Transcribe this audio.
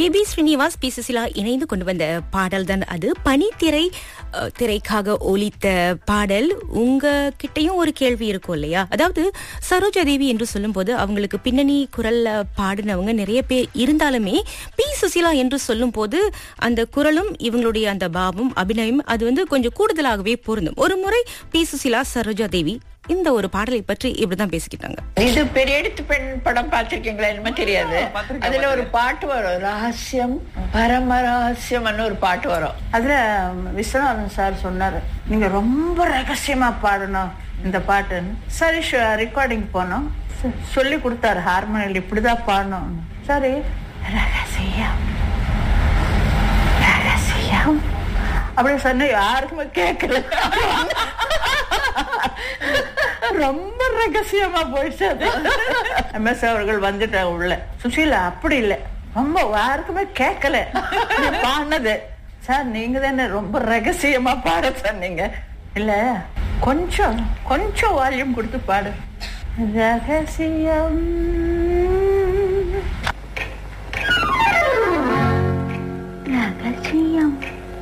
B Srinivas B Susheela இணைந்து கொண்டு வந்த பாடல் தான் அது பனித்திரை அஹ், திரைக்காக ஒலித்த பாடல் உங்க கிட்டயும் ஒரு கேள்வி இருக்கும் இல்லையா அதாவது சரோஜா தேவி என்று சொல்லும்போது அவங்களுக்கு பின்னணி குரல்ல பாடினவங்க நிறைய பேர் இருந்தாலுமே பி சுசிலா என்று சொல்லும்போது அந்த குரலும் இவங்களுடைய அந்த பாவம் அபிநயம் அது வந்து கொஞ்சம் கூடுதலாகவே பொருந்தும் ஒரு முறை பி சுசிலா சரோஜா தேவி இந்த ஒரு பாடலை பற்றி இப்படிதான் பேசிக்கிட்டாங்க இது பெரிய எடுத்து பெண் படம் பார்த்திருக்கீங்களா என்னமோ தெரியாது அதுல ஒரு பாட்டு வரும் ரகசியம் பரம ரகசியம்னு ஒரு பாட்டு வரும் அதுல விஸ்வநாதன் சார் சொன்னாரு நீங்க ரொம்ப ரகசியமா பாடணும் இந்த பாட்டுன்னு சரி ரெக்கார்டிங் போனோம் சொ- சொல்லி கொடுத்தாரு ஹார்மோனியில் இப்படிதான் பாடணும் சரி ரகசியம் ரகசியம் அப்படி சொன்ன யாருக்குமே கேட்கல ரொம்ப ரகசியமா போயிடுச்சு அது எம்எஸ் அவர்கள் வந்துட்டாங்க உள்ள சுசீலா அப்படி இல்ல ரொம்ப யாருக்குமே கேட்கல நீ பாடினது சார் நீங்க தானே ரொம்ப ரகசியமா பாட சொன்னீங்க இல்ல கொஞ்சம் கொஞ்சம் வால்யூம் கொடுத்து பாடு ரகசியம்